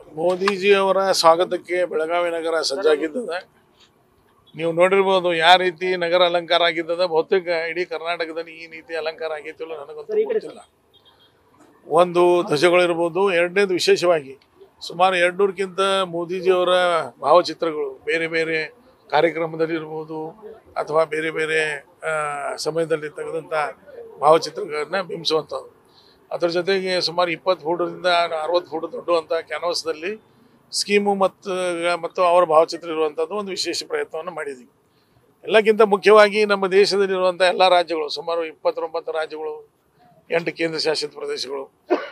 ಮೋದಿಜಿಯವರ ಸ್ವಾಗತಕ್ಕೆ ಬೆಳಗಾವಿ ನಗರ ಸಜ್ಜಾಗಿದ್ದದ ನೀವು ನೋಡಿರ್ಬೋದು ಯಾವ ರೀತಿ ನಗರ ಅಲಂಕಾರ ಆಗಿದ್ದದ ಬಹುತೇಕ ಇಡೀ ಕರ್ನಾಟಕದಲ್ಲಿ ಈ ರೀತಿ ಅಲಂಕಾರ ಆಗೈತಿಲ್ಲ ನನಗಂತೂ ಗೊತ್ತಿಲ್ಲ ಒಂದು ಧ್ವಜಗಳಿರ್ಬೋದು ಎರಡನೇದು ವಿಶೇಷವಾಗಿ ಸುಮಾರು ಎರಡ್ನೂರಕ್ಕಿಂತ ಮೋದಿಜಿಯವರ ಭಾವಚಿತ್ರಗಳು ಬೇರೆ ಬೇರೆ ಕಾರ್ಯಕ್ರಮದಲ್ಲಿ ಇರ್ಬೋದು ಅಥವಾ ಬೇರೆ ಬೇರೆ ಆ, ಸಮಯದಲ್ಲಿ ತೆಗೆದಂಥ ಭಾವಚಿತ್ರಗಳನ್ನ ಬಿಂಬಿಸುವಂಥದ್ದು ಅದ್ರ ಜೊತೆಗೆ ಸುಮಾರು ಇಪ್ಪತ್ತು ಫೂಟದಿಂದ ಅರವತ್ತು ಫೂಟ್ ದೊಡ್ಡುವಂಥ ಕ್ಯಾನ್ವಾಸ್ದಲ್ಲಿ ಸ್ಕೀಮು ಮತ್ತು ಮತ್ತು ಅವರ ಭಾವಚಿತ್ರ ಇರುವಂಥದ್ದು ಒಂದು ವಿಶೇಷ ಪ್ರಯತ್ನವನ್ನು ಮಾಡಿದ್ದೀವಿ ಎಲ್ಲಕ್ಕಿಂತ ಮುಖ್ಯವಾಗಿ ನಮ್ಮ ದೇಶದಲ್ಲಿರುವಂಥ ಎಲ್ಲ ರಾಜ್ಯಗಳು ಸುಮಾರು ಇಪ್ಪತ್ತೊಂಬತ್ತು ರಾಜ್ಯಗಳು ಎಂಟು ಕೇಂದ್ರ ಶಾಸಿತ ಪ್ರದೇಶಗಳು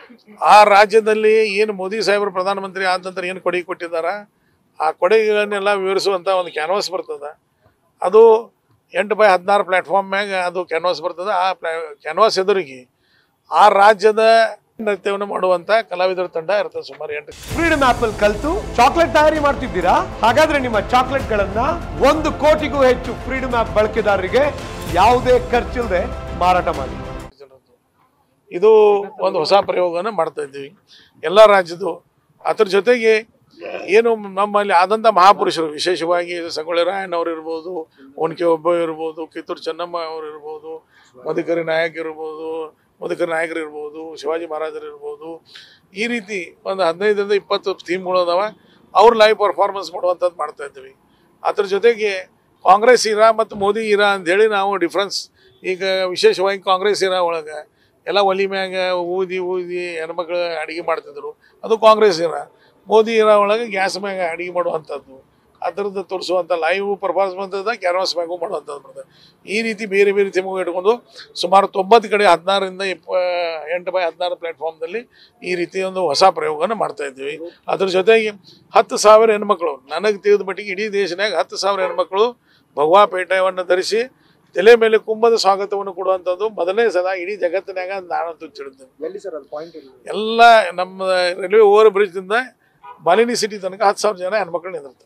ಆ ರಾಜ್ಯದಲ್ಲಿ ಏನು ಮೋದಿ ಸಾಹೇಬರು ಪ್ರಧಾನಮಂತ್ರಿ ಆದ ನಂತರ ಏನು ಕೊಡುಗೆ ಕೊಟ್ಟಿದ್ದಾರ ಆ ಕೊಡುಗೆಗಳನ್ನೆಲ್ಲ ವಿವರಿಸುವಂಥ ಒಂದು ಕ್ಯಾನ್ವಾಸ್ ಬರ್ತದೆ ಅದು ಎಂಟು ಬೈ ಹದಿನಾರು ಪ್ಲ್ಯಾಟ್ಫಾರ್ಮ್ ಮ್ಯಾಗ ಅದು ಕ್ಯಾನ್ವಾಸ್ ಬರ್ತದೆ ಆ ಪ್ಲಾ ಕ್ಯಾನ್ವಾಸ್ ಎದುರಿಗೆ ಆ ರಾಜ್ಯದ ನೃತ್ಯವನ್ನು ಮಾಡುವಂಥ ಕಲಾವಿದರ ತಂಡ ಇರ್ತದೆ ಸುಮಾರು ಎಂಟು ಫ್ರೀಡಮ್ ಆಪ್ ಅಲ್ಲಿ ಕಲ್ತು ಚಾಕ್ಲೇಟ್ ತಯಾರಿ ಮಾಡ್ತಿದ್ದೀರಾ ಹಾಗಾದ್ರೆ ನಿಮ್ಮ ಚಾಕ್ಲೇಟ್ ಗಳನ್ನ ಒಂದು ಕೋಟಿಗೂ ಹೆಚ್ಚು ಫ್ರೀಡಮ್ ಆಪ್ ಬಳಕೆದಾರರಿಗೆ ಯಾವುದೇ ಖರ್ಚಿಲ್ಲದೆ ಮಾರಾಟ ಮಾಡಿ ಜನರದ್ದು ಇದು ಒಂದು ಹೊಸ ಪ್ರಯೋಗವನ್ನು ಮಾಡ್ತಾ ಇದ್ದೀವಿ ಎಲ್ಲ ರಾಜ್ಯದ್ದು ಅದ್ರ ಜೊತೆಗೆ ಏನು ನಮ್ಮಲ್ಲಿ ಆದಂಥ ಮಹಾಪುರುಷರು ವಿಶೇಷವಾಗಿ ಸಂಗೊಳ್ಳಿ ರಾಯಣ್ಣವ್ರು ಇರ್ಬೋದು ಒನಕೆ ಒಬ್ಬ ಇರ್ಬೋದು ಕಿತ್ತೂರು ಚೆನ್ನಮ್ಮ ಅವರು ಇರ್ಬೋದು ಮಧುಕರಿ ನಾಯಕ್ ಇರ್ಬೋದು ಮಧುಕರಿ ನಾಯಕರು ಇರ್ಬೋದು ಶಿವಾಜಿ ಮಹಾರಾಜರು ಇರ್ಬೋದು ಈ ರೀತಿ ಒಂದು ಹದಿನೈದರಿಂದ ಇಪ್ಪತ್ತು ಥೀಮ್ಗಳು ಅದಾವ ಅವ್ರ ಲೈವ್ ಪರ್ಫಾರ್ಮೆನ್ಸ್ ಮಾಡುವಂಥದ್ದು ಮಾಡ್ತಾ ಇದ್ದೀವಿ ಅದ್ರ ಜೊತೆಗೆ ಕಾಂಗ್ರೆಸ್ ಇರಾ ಮತ್ತು ಮೋದಿ ಇರಾ ಅಂಥೇಳಿ ನಾವು ಡಿಫ್ರೆನ್ಸ್ ಈಗ ವಿಶೇಷವಾಗಿ ಕಾಂಗ್ರೆಸ್ ಇರಾ ಒಳಗೆ ಎಲ್ಲ ಒಲಿ ಮ್ಯಾಗ ಊದಿ ಊದಿ ಹೆಣ್ಮಕ್ಳು ಅಡುಗೆ ಮಾಡ್ತಿದ್ರು ಅದು ಕಾಂಗ್ರೆಸ್ ಇರಾ ಮೋದಿ ಇರಾ ಒಳಗೆ ಗ್ಯಾಸ್ ಮ್ಯಾಗ ಅಡುಗೆ ಮಾಡುವಂಥದ್ದು ಅದರದ್ದು ತೋರಿಸುವಂಥ ಲೈವ್ ಪರ್ಫಾರ್ಮೆನ್ಸ್ ಅದ ಕ್ಯಾನ್ವಾಸ್ ಮ್ಯಾಗೂ ಮಾಡುವಂಥದ್ದು ಬರ್ತದೆ ಈ ರೀತಿ ಬೇರೆ ಬೇರೆ ಥೀಮ್ಗಳು ಇಟ್ಕೊಂಡು ಸುಮಾರು ತೊಂಬತ್ತು ಕಡೆ ಹದಿನಾರರಿಂದ ಇಪ್ಪ ಎಂಟು ಬೈ ಹದಿನಾರು ಪ್ಲ್ಯಾಟ್ಫಾರ್ಮ್ದಲ್ಲಿ ಈ ರೀತಿ ಒಂದು ಹೊಸ ಪ್ರಯೋಗನ ಮಾಡ್ತಾ ಇದ್ದೀವಿ ಅದ್ರ ಜೊತೆಗೆ ಹತ್ತು ಸಾವಿರ ಹೆಣ್ಮಕ್ಳು ನನಗೆ ತಿಳಿದ ಮಟ್ಟಿಗೆ ಇಡೀ ದೇಶನಾಗ ಹತ್ತು ಸಾವಿರ ಹೆಣ್ಮಕ್ಳು ಭಗವಾ ಪೇಟೆಯನ್ನು ಧರಿಸಿ ತಲೆ ಮೇಲೆ ಕುಂಭದ ಸ್ವಾಗತವನ್ನು ಕೊಡುವಂಥದ್ದು ಮೊದಲನೇ ಸಲ ಇಡೀ ಜಗತ್ತಿನಾಗ ನಾನಂತೂ ತಿಳಿದ್ದೇನೆ ಎಲ್ಲಿ ಸರ್ ಅದು ಪಾಯಿಂಟ್ ಎಲ್ಲಿ ಎಲ್ಲ ನಮ್ಮ ರೈಲ್ವೆ ಓವರ್ ಬ್ರಿಡ್ಜ್ದಿಂದ ಮಾಲಿನಿ ಸಿಟಿ ತನಕ ಹತ್ತು ಸಾವಿರ ಜನ ಹೆಣ್ಮಕ್ಳು ನಿಂದಿರ್ತಾರೆ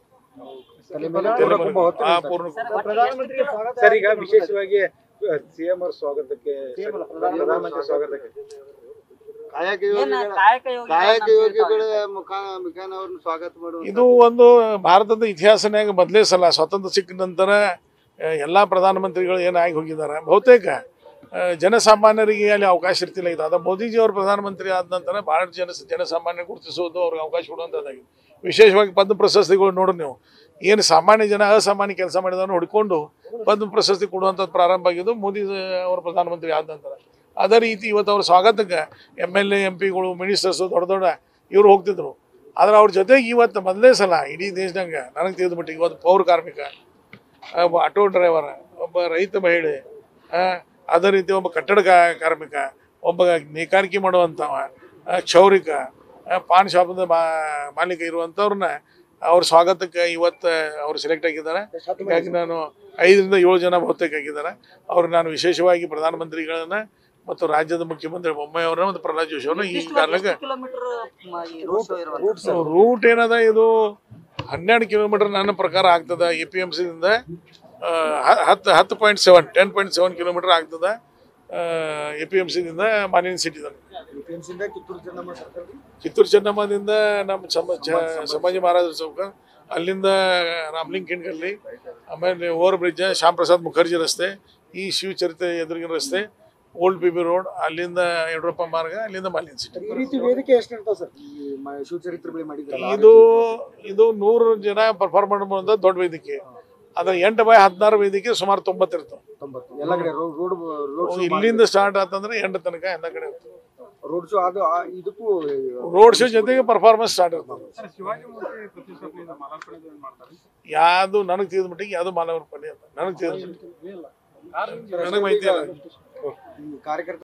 ತಲೆ ಮೇಲೆ ತಲೆ ಪೂರ್ಣ ಮೇಲೆ ಕುಂಭ ಹೊತ್ತು ಆ ನಿಲ್ತಾರೆ. ಪೂರ್ಣ ಕುಂಭ. ಪ್ರಧಾನಮಂತ್ರಿಗೆ ಸ್ವಾಗತ ಸರ್ ಈಗ ವಿಶೇಷವಾಗಿ ಸಿಎಂ ಅವ್ರ ಸ್ವಾಗತಕ್ಕೆ CM ಅಲ್ಲ, ಪ್ರಧಾನಮಂತ್ರಿ ಸ್ವಾಗತಕ್ಕೆ ಕಾಯಕ ಏನ್ ಯೋಗಿಗಳ ಕಾಯಕ ಯೋಗಿ ಕಾಯಕ ಯೋಗಿಗಳ ಮುಖ ಮುಖಾನ ಅವ್ರನ್ನ ಸ್ವಾಗತ ಮಾಡುವ ಇದು ಒಂದು ಭಾರತದ ಇತಿಹಾಸನಾಗ ಮೊದಲೇ ಸಲ ಸ್ವಾತಂತ್ರ್ಯ ಸಿಕ್ಕ ನಂತರ ಆ, ಎಲ್ಲಾ ಪ್ರಧಾನಮಂತ್ರಿಗಳು ಏನಾಗಿ ಹೋಗಿದ್ದಾರೆ ಬಹುತೇಕ ಆ, ಜನಸಾಮಾನ್ಯರಿಗೆ ಅಲ್ಲಿ ಅವಕಾಶ ಇರ್ತಿಲ್ಲ ಇದು ಅದ ಮೋದಿಜಿ ಅವರು ಪ್ರಧಾನಮಂತ್ರಿ ಆದ ನಂತರ ಭಾಳ ಜನ ಜನಸಾಮಾನ್ಯ ಗುರುತಿಸೋದು ಅವ್ರಿಗೆ ಅವಕಾಶ ಕೊಡುವಂಥದ್ದಾಗಿದೆ ವಿಶೇಷವಾಗಿ ಪದ್ಮ ಪ್ರಶಸ್ತಿಗಳು ನೋಡ್ರಿ ನೀವು ಏನು ಸಾಮಾನ್ಯ ಜನ ಅಸಾಮಾನ್ಯ ಕೆಲಸ ಮಾಡಿದವನು ಹುಡ್ಕೊಂಡು ಪದ್ಮ ಪ್ರಶಸ್ತಿ ಕೊಡುವಂಥದ್ದು ಪ್ರಾರಂಭ ಆಗಿದ್ದು ಮೋದಿ ಅವರು ಪ್ರಧಾನಮಂತ್ರಿ ಆದ ನಂತರ ಅದೇ ರೀತಿ ಇವತ್ತು ಅವ್ರ ಸ್ವಾಗತಕ್ಕೆ ಎಮ್ ಎಲ್ ಎ ಎಂ ಪಿಗಳು ಮಿನಿಸ್ಟರ್ಸು ದೊಡ್ಡ ದೊಡ್ಡ ಇವರು ಹೋಗ್ತಿದ್ರು ಆದ್ರೆ ಅವ್ರ ಜೊತೆಗೆ ಇವತ್ತು ಮೊದಲನೇ ಸಲ ಇಡೀ ದೇಶದಂಗ ನನಗೆ ತಿಳಿದ ಮಟ್ಟಿಗೆ ಇವತ್ತು ಪೌರ ಕಾರ್ಮಿಕ ಒಬ್ಬ ಆಟೋ ಡ್ರೈವರ್ ಒಬ್ಬ ರೈತ ಮಹಿಳೆ ಆ, ಅದೇ ರೀತಿ ಒಬ್ಬ ಕಟ್ಟಡ ಕಾ- ಕಾರ್ಮಿಕ ಒಬ್ಬ ನೇಕಾರಿಕೆ ಮಾಡುವಂಥವ ಆ, ಕ್ಷೌರಿಕ ಆ, ಪಾನ್ ಶಾಪದ ಮಾ ಮಾಲೀಕ ಇರುವಂಥವ್ರನ್ನ ಅವ್ರ ಸ್ವಾಗತಕ್ಕೆ ಇವತ್ತು ಅವ್ರು ಸೆಲೆಕ್ಟ್ ಆಗಿದ್ದಾರೆ ಹೀಗಾಗಿ ನಾನು ಐದರಿಂದ ಏಳು ಜನ ಬಹುತೇಕ ಆಗಿದ್ದಾರೆ ಅವ್ರು ನಾನು ವಿಶೇಷವಾಗಿ ಪ್ರಧಾನಮಂತ್ರಿಗಳನ್ನ ಮತ್ತು ರಾಜ್ಯದ ಮುಖ್ಯಮಂತ್ರಿ ಬೊಮ್ಮಾಯಿ ಅವರನ್ನ ಮತ್ತು ಪ್ರಹ್ಲಾದ್ ಜೋಶಿ ಅವ್ರನ್ನ ಈ ಕಾರಣಕ್ಕೆ ಕಿಲೋಮೀಟರ್ ಈ ರೋಡ್ ಶೋ ಇರುವಂತ ರೂಟ್ ಏನದ ಇದು ಹನ್ನೆರಡು ಕಿಲೋಮೀಟರ್ ನನ್ನ ಪ್ರಕಾರ ಆಗ್ತದ ಎ ಪಿ ಎಮ್ ಸಿದಿಂದ ಹತ್ತು ಹತ್ತು point seven ten point seven kilometre ಆಗ್ತದ ಎ ಪಿ ಎಮ್ ಸಿದಿಂದ ಮಾಲಿನ್ಯ ಸಿಟಿ ತನಕ ಡಿಫೆನ್ಸಿಂದ ಕಿತ್ತೂರು ಚೆನ್ನಮ್ಮ ಸರ್ಕಲ್ ಕಿತ್ತೂರು ಚೆನ್ನಮ್ಮದಿಂದ ನಮ್ಮ ಸಮ ಚ- ಸಂಭಾಜಿ ಮಹಾರಾಜರ ಚೌಕ ಅಲ್ಲಿಂದ ರಾಮ್ಲಿಂಗ್ ಕಿಣ್ಗಲ್ಲಿ ಆಮೇಲೆ ಓವರ್ ಬ್ರಿಡ್ಜ್ ಶ್ಯಾಮ್ ಪ್ರಸಾದ್ ಮುಖರ್ಜಿ ರಸ್ತೆ ಈ ಶಿವಚರಿತೆ ಎದುರಿಗಿನ ರಸ್ತೆ ಓಲ್ಡ್ ಪಿ ಬಿ ರೋಡ್ ಅಲ್ಲಿಂದ ಯಡಿಯೂರಪ್ಪ ಮಾರ್ಗ ಅಲ್ಲಿಂದ ಮಾಲಿನ್ಯ ಸಿಟಿ ಈ ರೀತಿ ವೇದಿಕೆ ಎಷ್ಟು ಇರ್ತಾವ ಸರ್ ಈ ಮ- ಶಿವಚರಿತ್ರೆ ಬಳಿ ಮಾಡಿದ್ರಲ್ಲ ಇದು ಇದು ನೂರು ಜನ ಪರ್ಫಾರ್ಮ್ ಮಾಡುವಂಥ ದೊಡ್ಡ ವೇದಿಕೆ ಅದ್ರ ಎಂಟು ಬೈ ಹದಿನಾರು ವೇದಿಕೆ ಸುಮಾರು ತೊಂಬತ್ತಿರ್ತಾವೆ ತೊಂಬತ್ತು ಎಲ್ಲ ಕಡೆ ರೋಡ್ ರೋಡ್ ರೋಡ್ ಶೋ ಇಲ್ಲಿಂದ ಸ್ಟಾರ್ಟ್ ಆತಂದ್ರೆ ಎಂಟು ತನಕ ಎಲ್ಲ ಕಡೆ ರೋಡ್ ಶೋ ಅದು ಆ- ಇದಕ್ಕೂ ರೋಡ್ ಶೋ ಜೊತೆಗೆ ಪರ್ಫಾರ್ಮೆನ್ಸ್ ಸ್ಟಾರ್ಟ್ ಇರ್ತದೆ ಯಾವುದು ನನಗೆ ತಿಳಿದ ಮಟ್ಟಿಗೆ ಯಾವುದು ಮಾನವರ ಪಡಿ ಅಂತ ನನಗೆ ತಿಳಿದ ಮಟ್ಟಿಗೆ ನನಗೆ ಮಾಹಿತಿ ಇಲ್ಲ ಈ ಕಾರ್ಯಕರ್ತ